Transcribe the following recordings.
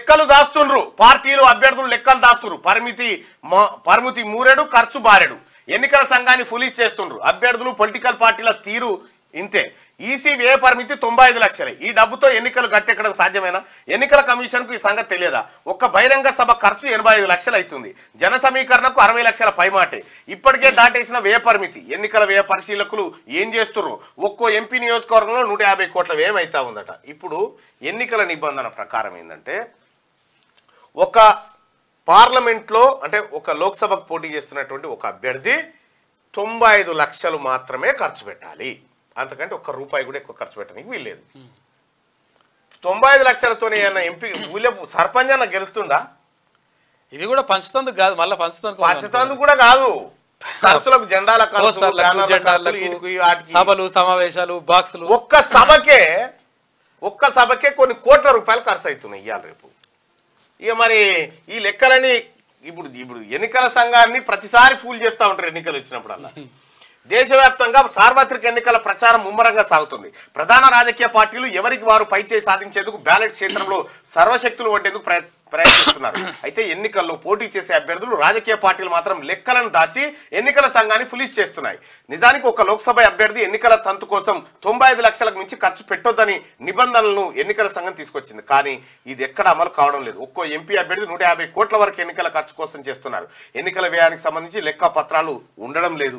లెక్కలు దాస్తుండ్రు పార్టీలు అభ్యర్థులు లెక్కలు దాస్తుండ్రు పరిమితి మ- పరిమితి మూరెడు ఖర్చు బారెడు ఎన్నికల సంఘాన్ని ఫులీస్ చేస్తుండ్రు అభ్యర్థులు పొలిటికల్ పార్టీల తీరు ఇంతే ఈసీ వ్యయ పరిమితి తొంభై ఐదు లక్షలే ఈ డబ్బుతో ఎన్నికలు గట్టెక్కడం సాధ్యమేనా ఎన్నికల కమిషన్కు ఈ సంగతి తెలియదా ఒక్క బహిరంగ సభ ఖర్చు ఎనభై ఐదు లక్షలు అవుతుంది జన సమీకరణకు అరవై లక్షల పైమాటే ఇప్పటికే దాటేసిన వ్యయ పరిమితి ఎన్నికల వ్యయ పరిశీలకులు ఏం చేస్తుర్రు ఒక్కో ఎంపీ నియోజకవర్గంలో నూట యాభై కోట్ల వ్యయం అవుతా ఉందట ఇప్పుడు ఎన్నికల నిబంధన ప్రకారం ఏంటంటే ఒక పార్లమెంట్లో అంటే ఒక లోక్సభకు పోటీ చేస్తున్నటువంటి ఒక అభ్యర్థి తొంభై ఐదు లక్షలు మాత్రమే ఖర్చు పెట్టాలి అంతకంటే ఒక్క రూపాయి కూడా ఎక్కువ ఖర్చు పెట్టడానికి వీల్లేదు తొంభై ఐదు లక్షలతోనే ఏమన్నా ఎంపీ ఊళ్ళో సర్పంచ్ అన్న గెలుస్తుండా ఇవి కూడా పంచుతందుకు కాదు మళ్ళీ పంచుతాను పంచతందుకు కూడా కాదు ఖర్చులకు జెండాల ఖర్చు పోస్టర్లకు, బ్యానర్ల ఖర్చులు, జెండాలకు, వీటికి వాటికి సభలు సమావేశాలు బాక్సులు ఒక్క సభకే ఒక్క సభకే కొన్ని కోట్ల రూపాయలు ఖర్చు అవుతున్నాయి ఇవాళ రేపు ఇక మరి ఈ లెక్కలని ఇప్పుడు ఇప్పుడు ఎన్నికల సంఘాన్ని ప్రతిసారి ఫూల్ చేస్తూ ఉంటారు ఎన్నికలు వచ్చినప్పుడల్లా దేశవ్యాప్తంగా సార్వత్రిక ఎన్నికల ప్రచారం ముమ్మరంగా సాగుతుంది ప్రధాన రాజకీయ పార్టీలు ఎవరికి వారు పైచేయి సాధించేందుకు బ్యాలెట్ క్షేత్రంలో సర్వశక్తులు వండేందుకు ప్రయ- ప్రయత్నిస్తున్నారు అయితే ఎన్నికల్లో పోటీ చేసే అభ్యర్థులు రాజకీయ పార్టీలు మాత్రం లెక్కలను దాచి ఎన్నికల సంఘాన్ని ఫులిస్ చేస్తున్నాయి నిజానికి ఒక లోక్సభ అభ్యర్థి ఎన్నికల తంతు కోసం తొంభై ఐదు లక్షలకు మించి ఖర్చు పెట్టొద్దని నిబంధనలను ఎన్నికల సంఘం తీసుకొచ్చింది కానీ ఇది ఎక్కడ అమలు కావడం లేదు ఒక్కో ఎంపీ అభ్యర్థి నూట యాభై కోట్ల వరకు ఎన్నికల ఖర్చు కోసం చేస్తున్నారు ఎన్నికల వ్యయానికి సంబంధించి లెక్క పత్రాలు ఉండడం లేదు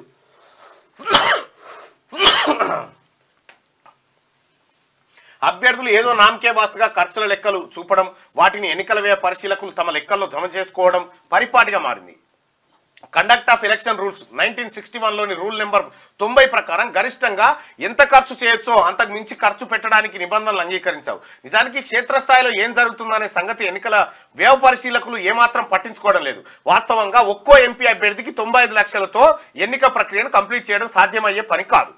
అభ్యర్థులు ఏదో నామకే వాస్తుగా ఖర్చుల లెక్కలు చూపడం వాటిని ఎన్నికల వ్యయ పరిశీలకులు తమ లెక్కల్లో జమ చేసుకోవడం పరిపాటిగా మారింది conduct of election rules nineteen sixty వన్లోని రూల్ నెంబర్ తొంభై ప్రకారం గరిష్టంగా ఎంత ఖర్చు చేయొచ్చో అంతకు మించి ఖర్చు పెట్టడానికి నిబంధనలు అంగీకరించావు నిజానికి క్షేత్రస్థాయిలో ఏం జరుగుతుందనే సంగతి ఎన్నికల వ్యయ పరిశీలకులు ఏమాత్రం పట్టించుకోవడం లేదు వాస్తవంగా ఒక్కో ఎంపీ అభ్యర్థికి తొంభై ఐదు లక్షలతో ఎన్నిక ప్రక్రియను కంప్లీట్ చేయడం సాధ్యమయ్యే పని కాదు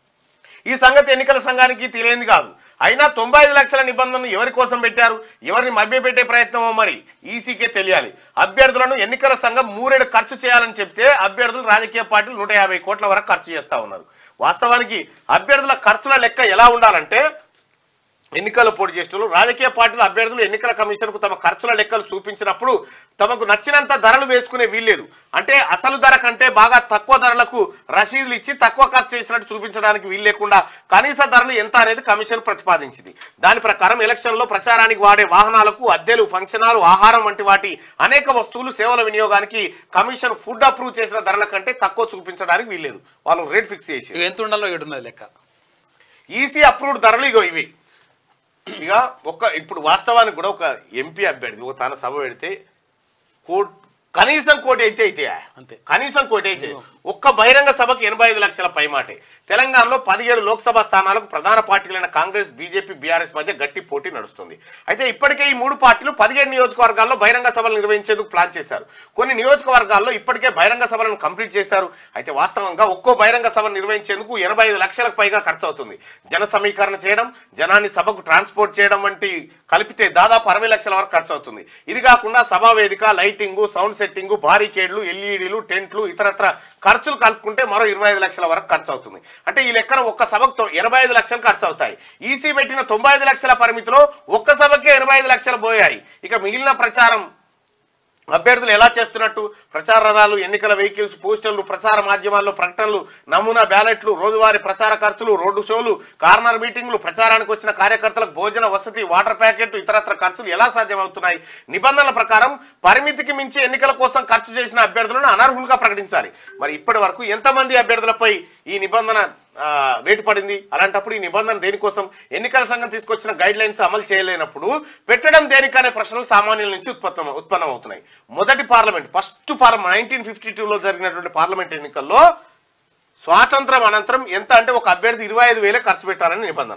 ఈ సంగతి ఎన్నికల సంఘానికి తెలియంది కాదు అయినా తొంభై ఐదు లక్షల నిబంధనలు ఎవరి కోసం పెట్టారు ఎవరిని మభ్యపెట్టే ప్రయత్నమో మరి ఈసీకే తెలియాలి అభ్యర్థులను ఎన్నికల సంఘం మూరేడు ఖర్చు చేయాలని చెప్తే అభ్యర్థులు రాజకీయ పార్టీలు నూట యాభై కోట్ల వరకు ఖర్చు చేస్తా ఉన్నారు వాస్తవానికి అభ్యర్థుల ఖర్చుల లెక్క ఎలా ఉండాలంటే ఎన్నికల్లో పోటీ చేస్తున్నారు రాజకీయ పార్టీల అభ్యర్థులు ఎన్నికల కమిషన్కు తమ ఖర్చుల లెక్కలు చూపించినప్పుడు తమకు నచ్చినంత ధరలు వేసుకునే వీల్లేదు అంటే అసలు ధర కంటే బాగా తక్కువ ధరలకు రసీదులు ఇచ్చి తక్కువ ఖర్చు చేసినట్టు చూపించడానికి వీలు లేకుండా కనీస ధరలు ఎంత అనేది కమిషన్ ప్రతిపాదించింది దాని ప్రకారం ఎలక్షన్లో ప్రచారానికి వాడే వాహనాలకు అద్దెలు ఫంక్షన్ హాలు ఆహారం వంటి వాటి అనేక వస్తువులు సేవల వినియోగానికి కమిషన్ ఫుడ్ అప్రూవ్ చేసిన ధరల కంటే తక్కువ చూపించడానికి వీల్లేదు వాళ్ళు రేట్ ఫిక్స్ చేసి ఇవి ఎంత ఉండాలో ఏడున్నది లెక్క ఈసీ అప్రూవ్డ్ ధరలు ఇగో ఇవి ఇక ఒక ఇప్పుడు వాస్తవానికి కూడా ఒక ఎంపీ అభ్యర్థి ఒక తన సభ పెడితే కోట్ కనీసం కోటి అయితే అయితే అంతే. కనీసం కోటి అయితే ఒక్క బహిరంగ సభకు ఎనభై ఐదు లక్షల పైమాటే తెలంగాణలో పదిహేడు లోక్సభ స్థానాలకు ప్రధాన పార్టీలైన కాంగ్రెస్ బీజేపీ బీఆర్ఎస్ మధ్య గట్టి పోటీ నడుస్తుంది అయితే ఇప్పటికే ఈ మూడు పార్టీలు పదిహేడు నియోజకవర్గాల్లో బహిరంగ సభలు నిర్వహించేందుకు ప్లాన్ చేశారు కొన్ని నియోజకవర్గాల్లో ఇప్పటికే బహిరంగ సభలను కంప్లీట్ చేశారు అయితే వాస్తవంగా ఒక్కో బహిరంగ సభ నిర్వహించేందుకు ఎనభై ఐదు లక్షలకు పైగా ఖర్చు అవుతుంది జన సమీకరణ చేయడం జనాన్ని సభకు ట్రాన్స్పోర్ట్ చేయడం వంటి కలిపితే దాదాపు అరవై లక్షల వరకు ఖర్చు అవుతుంది ఇది కాకుండా సభా వేదిక లైటింగ్ సౌండ్ సెట్టింగ్ బారికేడ్లు ఎల్ఈడీలు టెంట్లు ఇతరత్ర ఖర్చులు కలుపుకుంటే మరో ఇరవై ఐదు లక్షల వరకు ఖర్చు అవుతుంది అంటే ఈ లెక్కన ఒక్క సభకు తొ- ఎనభై ఐదు లక్షలు ఖర్చు అవుతాయి ఈసీ పెట్టిన తొంభై ఐదు లక్షల పరిమితిలో ఒక్క సభకే ఎనభై ఐదు లక్షలు పోయాయి ఇక మిగిలిన ప్రచారం అభ్యర్థులు ఎలా చేస్తున్నట్టు ప్రచార రథాలు ఎన్నికల వెహికల్స్ పోస్టర్లు ప్రచార మాధ్యమాల్లో ప్రకటనలు నమూనా బ్యాలెట్లు రోజువారీ ప్రచార ఖర్చులు రోడ్డు షోలు కార్నర్ మీటింగ్లు ప్రచారానికి వచ్చిన కార్యకర్తలకు భోజన వసతి వాటర్ ప్యాకెట్ ఇతరత్ర ఖర్చులు ఎలా సాధ్యమవుతున్నాయి నిబంధనల ప్రకారం పరిమితికి మించి ఎన్నికల కోసం ఖర్చు చేసిన అభ్యర్థులను అనర్హులుగా ప్రకటించాలి మరి ఇప్పటి వరకు ఎంతమంది అభ్యర్థులపై ఈ నిబంధన ఆ, వేటు పడింది అలాంటప్పుడు ఈ నిబంధన దేనికోసం ఎన్నికల సంఘం తీసుకొచ్చిన గైడ్ లైన్స్ అమలు చేయలేనప్పుడు పెట్టడం దేనికనే ప్రశ్నలు సామాన్యుల నుంచి ఉత్పత్తం ఉత్పన్నం అవుతున్నాయి మొదటి parliament first parliament nineteen fifty టూలో జరిగినటువంటి పార్లమెంట్ ఎన్నికల్లో స్వాతంత్రం అనంతరం ఎంత అంటే ఒక అభ్యర్థి ఇరవై ఐదు వేలే ఖర్చు పెట్టారని నిబంధన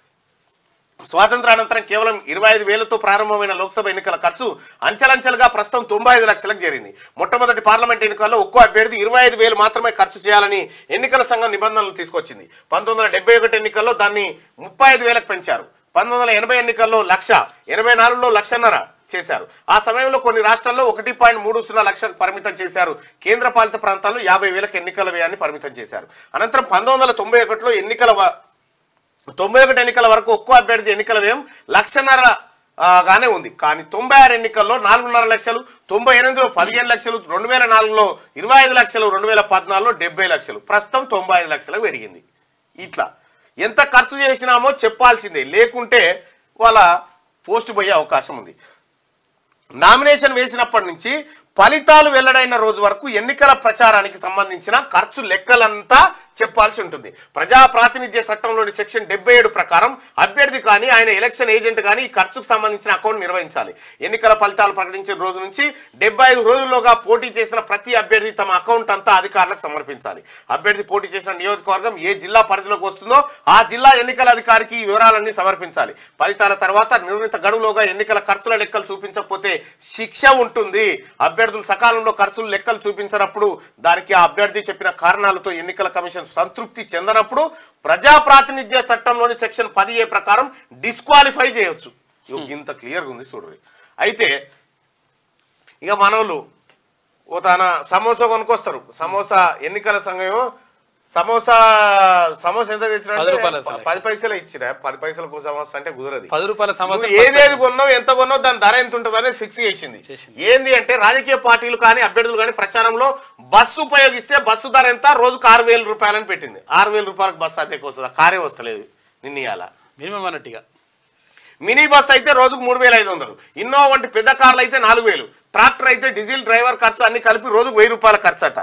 స్వాతంత్ర అనంతరం కేవలం ఇరవై ఐదు వేలతో ప్రారంభమైన లోక్సభ ఎన్నికల ఖర్చు అంచెలంచెలుగా ప్రస్తుతం తొంభై ఐదు లక్షలకు చేరింది మొట్టమొదటి పార్లమెంట్ ఎన్నికల్లో ఒక్కో అభ్యర్థి ఇరవై ఐదు వేలు మాత్రమే ఖర్చు చేయాలని ఎన్నికల సంఘం నిబంధనలు తీసుకొచ్చింది పంతొమ్మిది వందల డెబ్బై ఒకటి ఎన్నికల్లో దాన్ని ముప్పై ఐదు వేలకు పెంచారు పంతొమ్మిది వందల ఎనభై ఎన్నికల్లో లక్ష ఎనభై నాలుగులో లక్షన్నర చేశారు ఆ సమయంలో కొన్ని రాష్ట్రాల్లో ఒకటి పాయింట్ మూడు సున్నా లక్షలకు పరిమితం చేశారు కేంద్ర పాలిత ప్రాంతాల్లో యాభై వేలకు ఎన్నికల వ్యయాన్ని పరిమితం చేశారు అనంతరం పంతొమ్మిది వందల తొంభై ఒకటిలో ఎన్నికల వ- తొంభై ఒకటి ఎన్నికల వరకు ఒక్కో అభ్యర్థి ఎన్నికల వ్యయం లక్షన్నర ఆ, గానే ఉంది కానీ తొంభై ఆరు ఎన్నికల్లో నాలుగున్నర లక్షలు తొంభై ఎనిమిదిలో పదిహేను లక్షలు రెండు వేల నాలుగులో ఇరవై ఐదు లక్షలు రెండు వేల పద్నాలుగులో డెబ్బై లక్షలు ప్రస్తుతం తొంభై ఐదు లక్షలకు పెరిగింది ఇట్లా ఎంత ఖర్చు చేసినామో చెప్పాల్సిందే లేకుంటే వాళ్ళ పోస్ట్ పోయే అవకాశం ఉంది నామినేషన్ వేసినప్పటి నుంచి ఫలితాలు వెల్లడైన రోజు వరకు ఎన్నికల ప్రచారానికి సంబంధించిన ఖర్చు లెక్కలంతా చెప్పాల్సి ఉంటుంది ప్రజా ప్రాతినిధ్య చట్టంలోని సెక్షన్ డెబ్బై ఏడు ప్రకారం అభ్యర్థి కానీ ఆయన ఎలక్షన్ ఏజెంట్ కానీ ఈ ఖర్చుకు సంబంధించిన అకౌంట్ నిర్వహించాలి ఎన్నికల ఫలితాలు ప్రకటించిన రోజు నుంచి డెబ్బై ఐదు రోజుల్లోగా పోటీ చేసిన ప్రతి అభ్యర్థి తమ అకౌంట్ అంతా అధికారులకు సమర్పించాలి అభ్యర్థి పోటీ చేసిన నియోజకవర్గం ఏ జిల్లా పరిధిలోకి వస్తుందో ఆ జిల్లా ఎన్నికల అధికారికి ఈ వివరాలన్నీ సమర్పించాలి ఫలితాల తర్వాత నిర్ణీత గడువులోగా ఎన్నికల ఖర్చుల లెక్కలు చూపించకపోతే శిక్ష ఉంటుంది అభ్యర్థులు సకాలంలో ఖర్చులు లెక్కలు చూపించినప్పుడు దానికి ఆ అభ్యర్థి చెప్పిన కారణాలతో ఎన్నికల కమిషన్ సంతృప్తి చెందనప్పుడు ప్రజా ప్రాతినిధ్య చట్టంలోని సెక్షన్ పది ఏ ప్రకారం డిస్క్వాలిఫై చేయొచ్చు ఇగో ఇంత క్లియర్గా ఉంది చూడండి అయితే ఇక మనోళ్ళు ఓ తన సమోసా కొనుక్కొస్తారు సమోసా ఎన్నికల సంఘం సమోసా సమోసా ఎంత పది రూపాయల ఇచ్చిన సమోసా. పది పైసలు ఇచ్చిరా పది పైసలకు సమోసా అంటే కుదరదు పది రూపాయల సమస్య నువ్వు ఏదేది కొన్నావు ఎంత కొన్నావు దాని ధర ఎంత ఉంటుంది అనేది ఫిక్స్ చేసింది చేసింది. ఏంది అంటే రాజకీయ పార్టీలు కానీ అభ్యర్థులు కానీ ప్రచారంలో బస్సు ఉపయోగిస్తే బస్సు ధర ఎంత రోజుకు ఆరు వేల రూపాయలని పెట్టింది ఆరు వేల రూపాయలకు బస్సు అద్దెకి వస్తుంది కారే వస్తలేదు నిన్న ఇవాళ మినిమం అన్నట్టుగా మినీ బస్ అయితే రోజుకు మూడు వేల ఐదు వందలు ఇన్నోవా వంటి పెద్ద కార్లు అయితే నాలుగు వేలు ట్రాక్టర్ అయితే డీజిల్ డ్రైవర్ ఖర్చు అన్ని కలిపి రోజుకు వెయ్యి రూపాయల ఖర్చు అట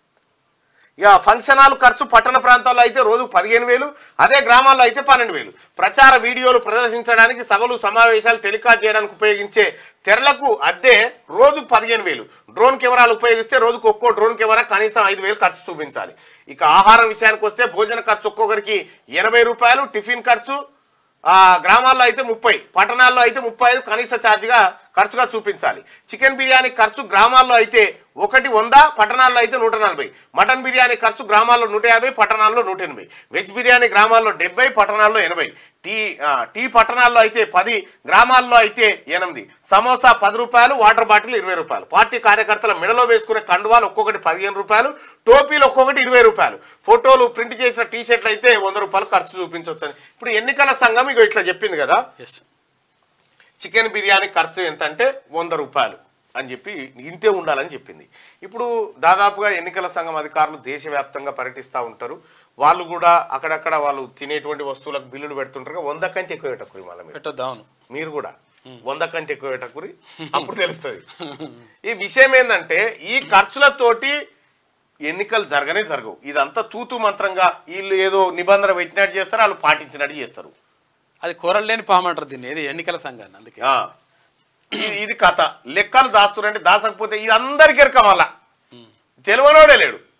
ఇక ఫంక్షన్ హాల్ ఖర్చు పట్టణ ప్రాంతాల్లో అయితే రోజుకు పదిహేను వేలు అదే గ్రామాల్లో అయితే పన్నెండు వేలు ప్రచార వీడియోలు ప్రదర్శించడానికి సభలు సమావేశాలు టెలికాస్ట్ చేయడానికి ఉపయోగించే తెరలకు అద్దె రోజుకు పదిహేను వేలు డ్రోన్ కెమెరాలు ఉపయోగిస్తే రోజుకు ఒక్కో డ్రోన్ కెమెరా కనీసం ఐదు వేలు ఖర్చు చూపించాలి ఇక ఆహారం విషయానికి వస్తే భోజన ఖర్చు ఒక్కొక్కరికి ఎనభై రూపాయలు టిఫిన్ ఖర్చు ఆ గ్రామాల్లో అయితే ముప్పై పట్టణాల్లో అయితే ముప్పై ఐదు కనీస ఛార్జ్గా ఖర్చుగా చూపించాలి చికెన్ బిర్యానీ ఖర్చు గ్రామాల్లో అయితే ఒకటి వంద పట్టణాల్లో అయితే నూట నలభై మటన్ బిర్యానీ ఖర్చు గ్రామాల్లో నూట యాభై పట్టణాల్లో నూట ఎనభై వెజ్ బిర్యానీ గ్రామాల్లో డెబ్బై పట్టణాల్లో ఎనభై టీ ఆ, టీ పట్టణాల్లో అయితే పది గ్రామాల్లో అయితే ఎనిమిది సమోసా పది రూపాయలు వాటర్ బాటిల్ ఇరవై రూపాయలు పార్టీ కార్యకర్తల మెడలో వేసుకునే కండువాలు ఒక్కొక్కటి పదిహేను రూపాయలు టోపీలు ఒక్కొక్కటి ఇరవై రూపాయలు ఫోటోలు ప్రింట్ చేసిన టీ షర్ట్లు అయితే వంద రూపాయలు ఖర్చు చూపించవచ్చు ఇప్పుడు ఎన్నికల సంఘం ఇక ఇట్లా చెప్పింది కదా ఎస్ చికెన్ బిర్యానీ ఖర్చు ఎంత అంటే వంద రూపాయలు అని చెప్పి ఇంతే ఉండాలని చెప్పింది ఇప్పుడు దాదాపుగా ఎన్నికల సంఘం అధికారులు దేశవ్యాప్తంగా పర్యటిస్తూ ఉంటారు వాళ్ళు కూడా అక్కడక్కడ వాళ్ళు తినేటువంటి వస్తువులకు బిల్లులు పెడుతుంటారు కదా, వంద కంటే ఎక్కువ పెట్టకురి మళ్ళీ మీరు పెట్టొద్దు అవును మీరు కూడా వంద కంటే ఎక్కువ పెట్టకురి అప్పుడు తెలుస్తుంది ఈ విషయం ఏంటంటే ఈ ఖర్చులతోటి ఎన్నికలు జరగనే జరగవు ఇదంతా తూతు మంత్రంగా వీళ్ళు ఏదో నిబంధన పెట్టినట్టు చేస్తారు వాళ్ళు పాటించినట్టు చేస్తారు అది కూరలేని పాము అంటారు దీన్ని ఏది ఎన్నికల సంఘాన్ని అందుకే ఆ. ఇది- ఇది కథ లెక్కలు దాస్తురంటే దాసకపోతే ఇది అందరికి ఎరక మళ్ళా తెలివనోడే లేడు